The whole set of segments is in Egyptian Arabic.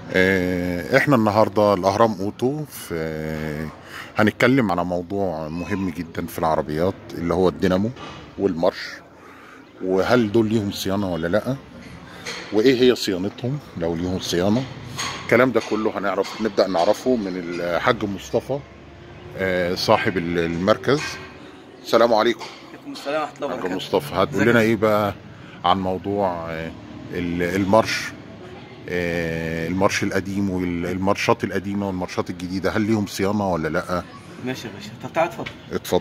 آه، احنا النهارده الاهرام اوتو في هنتكلم على موضوع مهم جدا في العربيات اللي هو الدينامو والمارش وهل دول ليهم صيانه ولا لا وايه هي صيانتهم لو ليهم صيانه الكلام ده كله هنعرف نبدا نعرفه من الحاج مصطفى آه، صاحب المركز السلام عليكم عليكم السلام ورحمه الله حاج وبركاته مصطفى هتقول ازيك لنا يا ايه بقى عن موضوع آه، ال- المارش آه، المارش القديم والمارشات القديمه والمارشات الجديده هل ليهم صيانه ولا لا ماشي يا باشا طب تعالى اتفضل اتفضل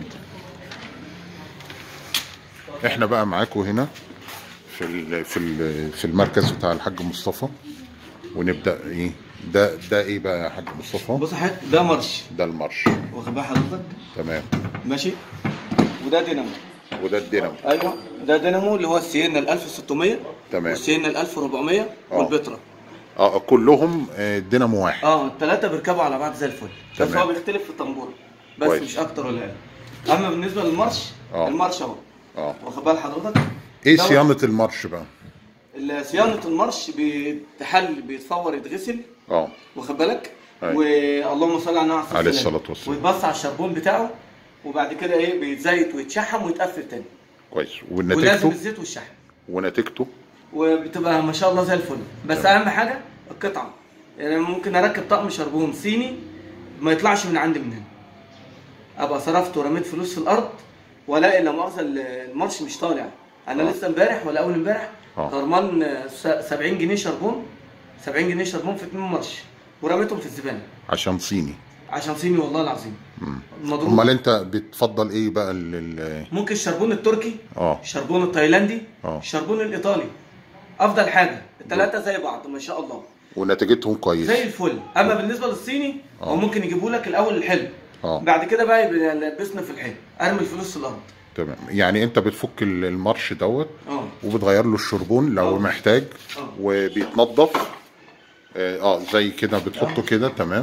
احنا بقى معاكم هنا في ال في ال في المركز بتاع الحاج مصطفى ونبدا ايه ده ده ايه بقى يا حاج مصطفى بص يا حاج ده مارش ده المارش واخد بال حضرتك تمام ماشي وده دينامو وده الدينامو ايوه ده دينامو اللي هو السينا ال 1600 تمام. والسينا ال 1400 اه. والبترا اه كلهم آه، دينامو واحد اه الثلاثه بيركبوا على بعض زي الفل بس تمام. هو بيختلف في الطنبوره بس كويس. مش اكتر ولا اقل اما بالنسبه للمارش اه. المارش اهو اه واخد بال حضرتك ايه دوت- صيانه المارش بقى ال- صيانه المارش بيتحل بيتصور يتغسل اه واخد بالك أيوة. واللهم صل على النبي عليه عليه الصلاة الصلاة والسلام. ويتبص على الشربون بتاعه وبعد كده ايه بيتزيت ويتشحم ويتقفل تاني كويس ولازم ونتيجته الزيت والشحم ونتيجته وبتبقى ما شاء الله زي الفل بس تمام. اهم حاجه القطعه يعني ممكن اركب طقم شربون صيني ما يطلعش من عندي من هنا ابقى صرفت ورميت فلوس في الارض والاقي لا مؤاخذه المارش مش طالع انا آه. لسه امبارح ولا اول امبارح آه. غرمان آه، س- 70 جنيه شربون 70 جنيه شربون في اتنين مارش ورميتهم في الزباله عشان صيني عشان صيني والله العظيم مضروب امال انت بتفضل ايه بقى ال- ال- ممكن الشربون التركي اه الشربون التايلاندي آه. الشربون الايطالي افضل حاجه الثلاثه زي بعض ما شاء الله ونتيجتهم كويس زي الفل اما بالنسبه للصيني آه. هو ممكن يجيبوا لك الاول الحلو اه بعد كده بقى يبقى يلبسنا في الحلو ارمي الفلوس في الارض تمام يعني انت بتفك ال- المارش دوت اه وبتغير له الشربون لو آه. محتاج آه. وبيتنضف اه آه، زي كده بتحطه كده تمام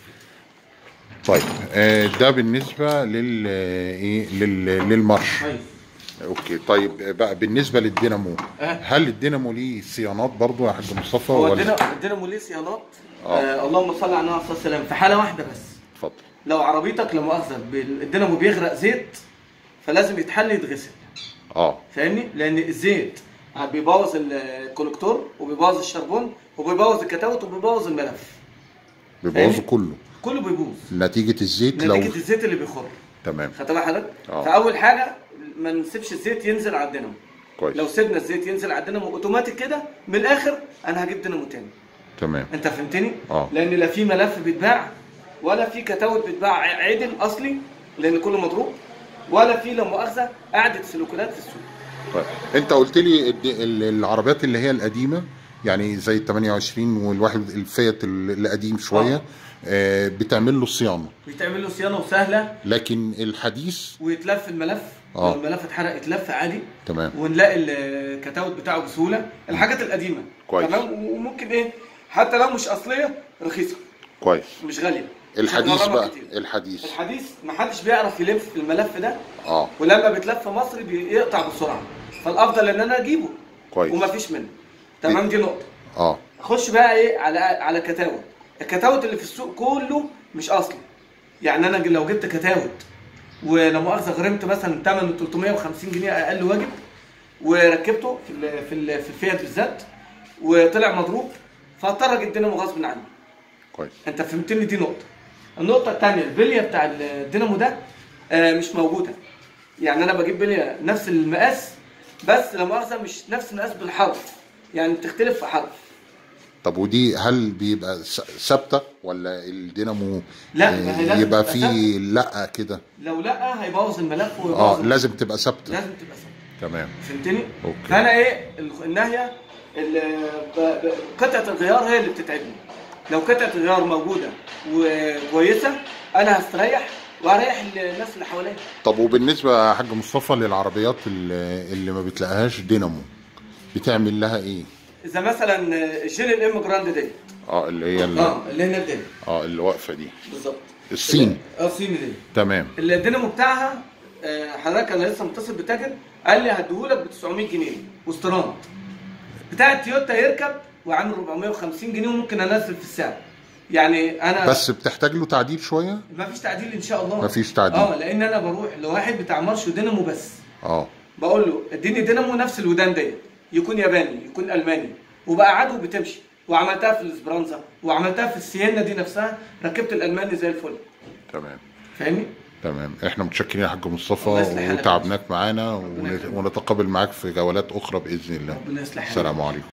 طيب آه ده بالنسبه لل ايه لل للمارش كويس اوكي طيب بقى بالنسبه للدينامو أه. هل الدينامو ليه صيانات برضو يا حاج مصطفى هو ولا الدينا- الدينامو ليه صيانات آه. آه اللهم صل على النبي عليه الصلاه والسلام في حاله واحده بس اتفضل لو عربيتك لا مؤاخذه بال- الدينامو بيغرق زيت فلازم يتحل يتغسل اه فاهمني لان الزيت بيبوظ الكولكتور وبيبوظ الشربون وبيبوظ الكتاوت وبيبوظ الملف بيبوظوا فاهمني؟ كله كله بيبوظ نتيجه الزيت لو نتيجه الزيت اللي بيخر تمام خدت بالك حضرتك آه. فاول حاجه ما نسيبش الزيت ينزل على الدينامو كويس لو سيبنا الزيت ينزل على الدينامو اوتوماتيك كده من الاخر انا هجيب دينامو تاني تمام انت فهمتني آه. لان لا في ملف بيتباع ولا في كتاوت بتباع ع- عدل اصلي لان كله مضروب ولا في لا مؤاخذه قعده سلوكيات في السوق طيب انت قلت لي الد- ال- العربيات اللي هي القديمه يعني زي ال 28 والواحد الفيت ال- القديم شويه آه بتعمل له صيانه بيتعمل له صيانه وسهله لكن الحديث ويتلف الملف آه. لو الملف اتحرق يتلف عادي تمام ونلاقي الكتاوت بتاعه بسهوله الحاجات القديمه كويس. تمام وممكن ايه حتى لو مش اصليه رخيصه كويس مش غاليه الحديث مش هتغرمك بقى كتير. الحديث الحديث محدش بيعرف يلف في الملف ده اه ولما بيتلف مصري بيقطع بسرعه فالافضل ان انا اجيبه كويس. ومفيش منه تمام دي نقطه اه اخش بقى ايه على على كتاوت الكتاوت اللي في السوق كله مش اصلي يعني انا لو جبت كتاوت ولا مؤاخذه غرمت مثلا ثمن 350 جنيه اقل واجب وركبته في ال في ال في الفيات بالذات وطلع مضروب فاضطر اجيب دينامو غصب عني كويس انت فهمتني دي نقطه النقطه الثانيه البليه بتاع الدينامو ده آه، مش موجوده يعني انا بجيب بليه نفس المقاس بس لا مؤاخذه مش نفس المقاس بالحرف يعني بتختلف في حرف طب ودي هل بيبقى س- ثابته ولا الدينامو لا، آه، ما هي لازم يبقى تبقى فيه لا كده لو لا هيبوظ الملف ويبوظ اه لازم تبقى ثابته لازم تبقى ثابته تمام فهمتني؟ أوكي. فانا ايه ال- الناهيه ال- ب- ب- قطعه الغيار هي اللي بتتعبني لو قطعه الغيار موجوده وكويسه انا هستريح وهريح الناس اللي حواليا طب وبالنسبه يا حاج مصطفى للعربيات اللي, اللي ما بتلاقيهاش دينامو بتعمل لها ايه اذا مثلا جيل الام جراند دي اه اللي هي ال- اه اللي هنا دي اه اللي واقفه دي بالظبط الصين اه الصيني دي تمام الدينامو بتاعها آه، حضرتك انا لسه متصل بتاجر قال لي هديهولك ب 900 جنيه واستيراد بتاع التويوتا يركب وعامل 450 جنيه وممكن انزل في السعر يعني انا بس بتحتاج له تعديل شويه ما فيش تعديل ان شاء الله مفيش تعديل. اه لان انا بروح لواحد بتاع مارش ودينامو بس اه بقول له اديني دينامو نفس الودان ديت يكون ياباني يكون الماني وبقعده بتمشي وعملتها في الاسبرانزا وعملتها في السينا دي نفسها ركبت الالماني زي الفل تمام فاهمني تمام احنا متشكرين يا حاج مصطفى الله يصلح حالك. وتعبناك معانا ربنا ون- يخليك. ونتقابل معاك في جولات اخرى باذن الله ربنا يصلح حالك. السلام عليكم